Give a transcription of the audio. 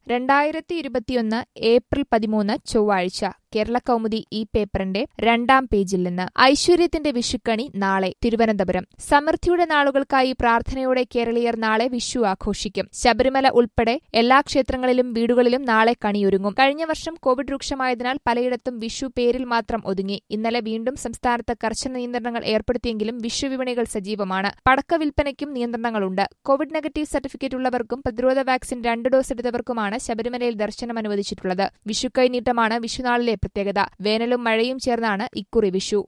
രണ്ടായിരത്തി ഇരുപത്തിയൊന്ന് ഏപ്രിൽ പതിമൂന്ന് ചൊവ്വാഴ്ച കേരള കൗമുദി ഈ പേപ്പറിന്റെ രണ്ടാം പേജിൽ നിന്ന് ഐശ്വര്യത്തിന്റെ വിഷുക്കണി നാളെ തിരുവനന്തപുരം സമൃദ്ധിയുടെ നാളുകൾക്കായി പ്രാർത്ഥനയോടെ കേരളീയർ നാളെ വിഷു ആഘോഷിക്കും ശബരിമല ഉൾപ്പെടെ എല്ലാ ക്ഷേത്രങ്ങളിലും വീടുകളിലും നാളെ കണിയൊരുങ്ങും കഴിഞ്ഞ വർഷം കോവിഡ് രൂക്ഷമായതിനാൽ പലയിടത്തും വിഷു പേരിൽ മാത്രം ഒതുങ്ങി ഇന്നലെ വീണ്ടും സംസ്ഥാനത്ത് കർശന നിയന്ത്രണങ്ങൾ ഏർപ്പെടുത്തിയെങ്കിലും വിഷു വിപണികൾ സജീവമാണ് പടക്ക വിൽപ്പനയ്ക്കും നിയന്ത്രണങ്ങളുണ്ട് കോവിഡ് നെഗറ്റീവ് സർട്ടിഫിക്കറ്റ് ഉള്ളവർക്കും പ്രതിരോധ വാക്സിൻ രണ്ട് ഡോസ് എടുത്തവർക്കുമാണ് ശബരിമലയിൽ ദർശനം അനുവദിച്ചിട്ടുള്ളത് വിഷുക്കൈനീട്ടമാണ് വിഷുനാളിലെ പ്രത്യേകത വേനലും മഴയും ചേർന്നാണ് ഇക്കുറി വിഷു